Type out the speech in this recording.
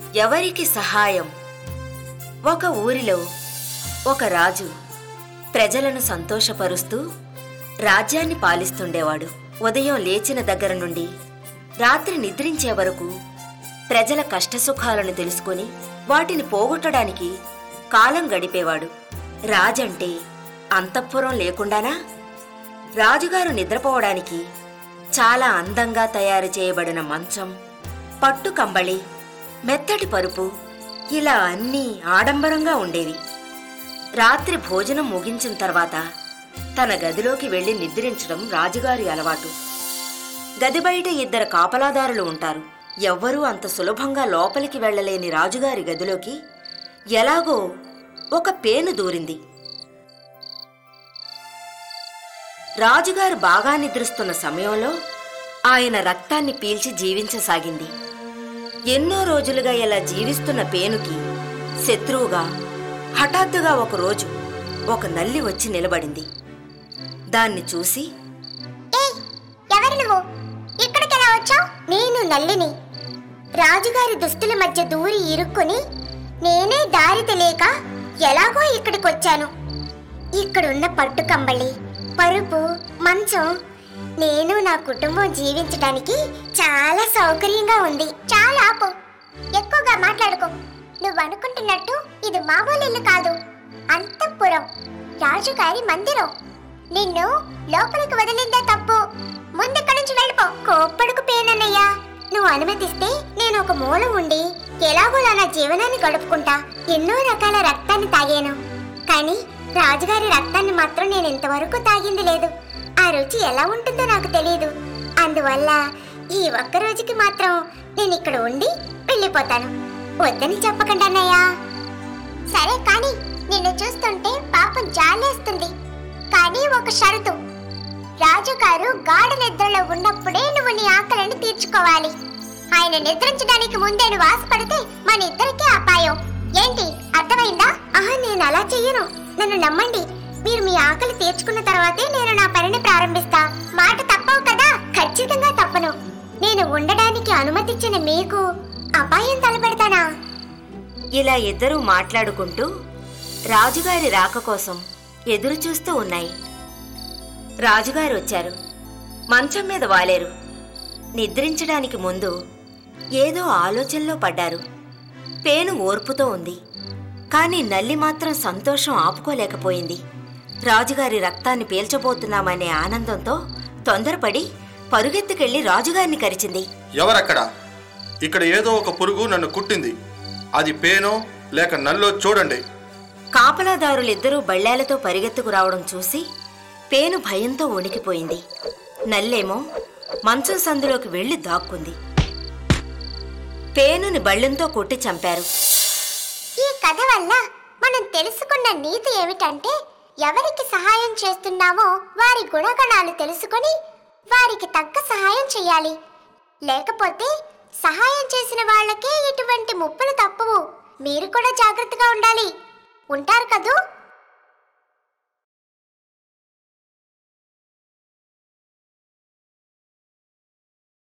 ఎవరికి సహాయం ఒక ఊరిలో ఒక రాజు ప్రజలను సంతోషపరుస్తూ రాజ్యాన్ని పాలిస్తుండేవాడు ఉదయం లేచిన దగ్గర నుండి రాత్రి నిద్రించే వరకు ప్రజల కష్టసుఖాలను తెలుసుకొని వాటిని పోగొట్టడానికి కాలం గడిపేవాడు రాజంటే అంతఃపురం లేకుండానా రాజుగారు నిద్రపోవడానికి చాలా అందంగా తయారు చేయబడిన మంచం పట్టు కంబళి మెత్తటి పరుపు ఇలా అన్నీ ఆడంబరంగా ఉండేవి రాత్రి భోజనం ముగించిన తర్వాత తన గదిలోకి వెళ్లి నిద్రించడం రాజుగారి అలవాటు గది బయట ఇద్దరు కాపలాదారులు ఉంటారు ఎవ్వరూ అంత సులభంగా లోపలికి వెళ్ళలేని రాజుగారి గదిలోకి ఎలాగో ఒక పేను దూరింది రాజుగారు బాగా నిద్రిస్తున్న సమయంలో ఆయన రక్తాన్ని పీల్చి జీవించసాగింది ఎన్నో రోజులుగా ఇలా జీవిస్తున్న పేనుకి శత్రువుగా హఠాత్తుగా ఒకరోజు ఒక నల్లి వచ్చి నిలబడింది దాన్ని చూసి ఏయ్ ఎవరు నువ్వు ఇక్కడికి ఎలా వచ్చావు నేను నల్లిని రాజుగారి దుస్తుల మధ్య దూరి ఇరుక్కుని నేనే దారి తెలియక ఎలాగో ఇక్కడికి వచ్చాను ఇక్కడున్న పట్టు కంబళి పరుపు మంచం నేను నా కుటుంబం జీవించడానికి చాలా సౌకర్యంగా ఉంది చాలా ఆపు ఎక్కువగా మాట్లాడుకో నువ్వు అనుకుంటున్నట్టు ఇది మామూలు ఇల్లు కాదు అంతఃపురం రాజుగారి మందిరం నిన్ను లోపలికి వదిలిందే తప్పు ముందిక్కడి నుంచి వెళ్ళిపో కోప్పడుకు పేనన్నయ్యా నువ్వు అనుమతిస్తే నేను ఒక మూల ఉండి ఎలాగోలా నా జీవనాన్ని గడుపుకుంటా ఎన్నో రకాల రక్తాన్ని తాగాను కానీ రాజుగారి రక్తాన్ని మాత్రం నేను ఇంతవరకు తాగింది లేదు ఆ రుచి ఎలా ఉంటుందో నాకు తెలియదు అందువల్ల ఈ ఒక్క రోజుకి మాత్రం నేను ఇక్కడ ఉండి వెళ్ళిపోతాను వద్దని చెప్పకండి అన్నయ్యా సరే కానీ నిన్ను చూస్తుంటే పాపం జాలేస్తుంది కానీ ఒక షరతు రాజుగారు గాఢ నిద్రలో ఉన్నప్పుడే నువ్వు నీ ఆకలిని తీర్చుకోవాలి ఆయన నిద్రించడానికి ముందే నువ్వు ఆశపడితే మన ఇద్దరికీ అపాయం ఏంటి అర్థమైందా ఆహా నేను అలా చెయ్యను నన్ను నమ్మండి మీరు మీ ఆకలి తీర్చుకున్న తర్వాతే నేను నా పనిని ప్రారంభిస్తా మాట తప్పవు కదా ఖచ్చితంగా తప్పను నేను ఉండడానికి అనుమతిచ్చిన మీకు అపాయం తలపెడతానా ఇలా ఇద్దరూ మాట్లాడుకుంటూ రాజుగారి రాక కోసం ఎదురు చూస్తూ ఉన్నాయి రాజుగారు వచ్చారు మంచం మీద వాలేరు నిద్రించడానికి ముందు ఏదో ఆలోచనలో పడ్డారు పేను ఓర్పుతో ఉంది కానీ నల్లి మాత్రం సంతోషం ఆపుకోలేకపోయింది రాజుగారి రక్తాన్ని పీల్చబోతున్నామనే ఆనందంతో తొందరపడి పరుగెత్తుకెళ్లి రాజుగారిని కరిచింది ఎవరక్కడ ఇక్కడ ఏదో ఒక పురుగు నన్ను కుట్టింది అది పేనో లేక నల్లో చూడండి కాపలాదారులిద్దరూ బళ్ళేలతో పరిగెత్తుకు రావడం చూసి పేను భయంతో వణికిపోయింది నల్లేమో మంచం సందులోకి వెళ్లి దాక్కుంది పేనుని బళ్ళెంతో కొట్టి చంపారు ఈ కథ వల్ల మనం తెలుసుకున్న నీతి ఏమిటంటే ఎవరికి సహాయం చేస్తున్నామో వారి గుణగణాలు తెలుసుకొని వారికి తగ్గ సహాయం చేయాలి లేకపోతే సహాయం చేసిన వాళ్ళకే ఇటువంటి ముప్పులు తప్పవు మీరు కూడా జాగ్రత్తగా ఉండాలి ఉంటారు కదూ